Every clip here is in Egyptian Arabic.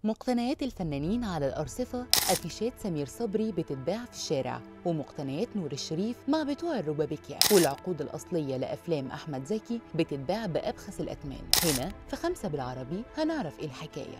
مقتنيات الفنانين على الأرصفة أفيشات سمير صبري بتتباع في الشارع ومقتنيات نور الشريف مع بتوع الروبابيكيا والعقود الأصلية لأفلام أحمد زكي بتتباع بأبخس الأثمان هنا في خمسة بالعربي هنعرف إيه الحكاية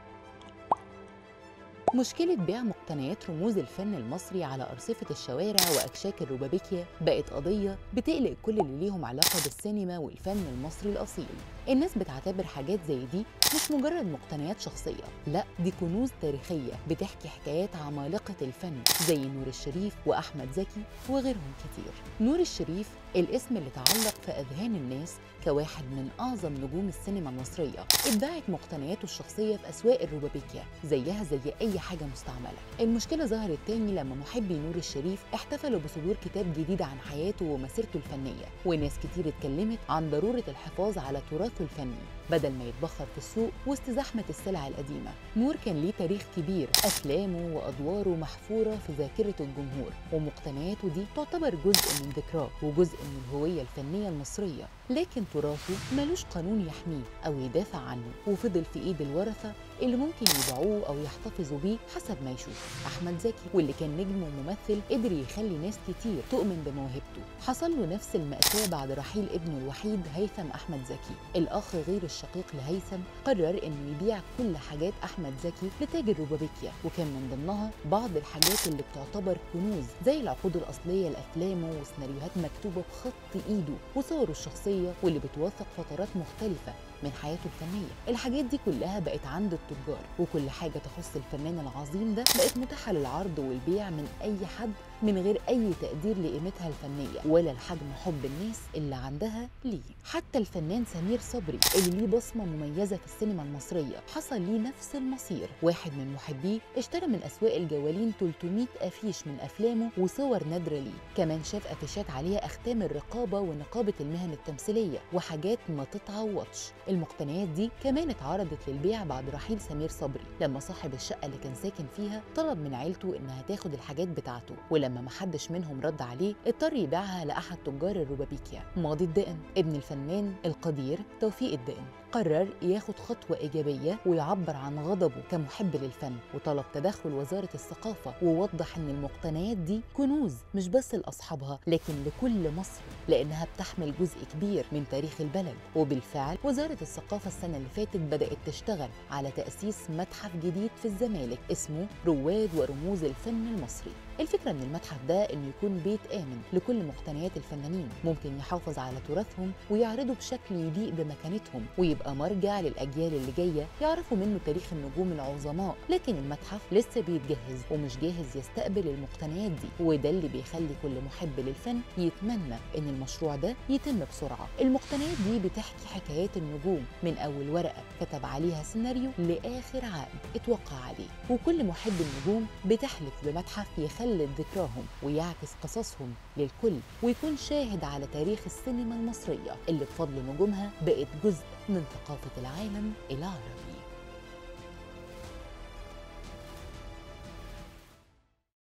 مشكلة بيع مقتنيات رموز الفن المصري على أرصفة الشوارع وأكشاك الروبابيكيا بقت قضية بتقلق كل اللي ليهم علاقة بالسينما والفن المصري الأصيل الناس بتعتبر حاجات زي دي مش مجرد مقتنيات شخصية لا دي كنوز تاريخية بتحكي حكايات عمالقة الفن زي نور الشريف وأحمد زكي وغيرهم كتير نور الشريف الاسم اللي تعلق في أذهان الناس كواحد من أعظم نجوم السينما المصرية اتباعت مقتنياته الشخصية في أسواق الروبابيكيا زيها زي أي حاجة مستعملة المشكلة ظهرت تاني لما محبي نور الشريف احتفلوا بصدور كتاب جديد عن حياته ومسيرته الفنية وناس كتير اتكلمت عن ضرورة الحفاظ على تراثه الفني بدل ما يتبخر في السوق وسط زحمة السلع القديمة نور كان ليه تاريخ كبير أفلامه وأدواره محفورة في ذاكرة الجمهور ومقتنياته دي تعتبر جزء من ذكراه وجزء من الهوية الفنية المصرية لكن تراثه ملوش قانون يحميه أو يدافع عنه وفضل في إيد الورثة اللي ممكن يبيعوه أو يحتفظوا بيه حسب ما يشوف أحمد زكي واللي كان نجم وممثل قدر يخلي ناس كتير تؤمن بموهبته حصل له نفس المأساة بعد رحيل ابنه الوحيد هيثم أحمد زكي الأخ غير الشقيق لهيثم قرر إنه يبيع كل حاجات أحمد زكي لتاجر روبابيكيا وكان من ضمنها بعض الحاجات اللي بتعتبر كنوز زي العقود الأصلية لأفلامه وسيناريوهات مكتوبة بخط إيده وصوره الشخصية واللي بتوثق فترات مختلفة من حياته الفنية الحاجات دي كلها بقت عند التجار وكل حاجة تخص الفنان العظيم ده بقت متاحة للعرض والبيع من أي حد من غير أي تقدير لقيمتها الفنية ولا لحجم حب الناس اللي عندها ليه حتى الفنان سمير صبري اللي ليه بصمة مميزة في السينما المصرية حصل ليه نفس المصير واحد من محبيه اشترى من أسواق الجوالين 300 أفيش من أفلامه وصور نادرة ليه كمان شاف أفيشات عليها أختام الرقابة ونقابة المهن التمثيلية وحاجات ما تتعوضش المقتنيات دي كمان اتعرضت للبيع بعد رحيل سمير صبري لما صاحب الشقة اللي كان ساكن فيها طلب من عيلته إنها تاخد الحاجات بتاعته ولما محدش منهم رد عليه اضطر يبيعها لأحد تجار الروبابيكيا ماضي الدقن ابن الفنان القدير توفيق الدقن قرر ياخد خطوة إيجابية ويعبر عن غضبه كمحب للفن وطلب تدخل وزارة الثقافة ووضح إن المقتنيات دي كنوز مش بس لأصحابها لكن لكل مصري لأنها بتحمل جزء كبير من تاريخ البلد وبالفعل وزارة الثقافة السنة اللي فاتت بدأت تشتغل على تأسيس متحف جديد في الزمالك اسمه رواد ورموز الفن المصري الفكرة من المتحف ده إنه يكون بيت آمن لكل مقتنيات الفنانين ممكن يحافظ على تراثهم ويعرضه بشكل يليق بمكانتهم ويبقى مرجع للأجيال اللي جاية يعرفوا منه تاريخ النجوم العظماء لكن المتحف لسه بيتجهز ومش جاهز يستقبل المقتنيات دي وده اللي بيخلي كل محب للفن يتمنى إن المشروع ده يتم بسرعة المقتنيات دي بتحكي حكايات النجوم من أول ورقة كتب عليها سيناريو لآخر عقد اتوقع عليه وكل محب النجوم بتحلف بمتحف يخلد ذكراهم ويعكس قصصهم للكل ويكون شاهد على تاريخ السينما المصرية اللي بفضل نجومها بقت جزء من ثقافة العالم العربي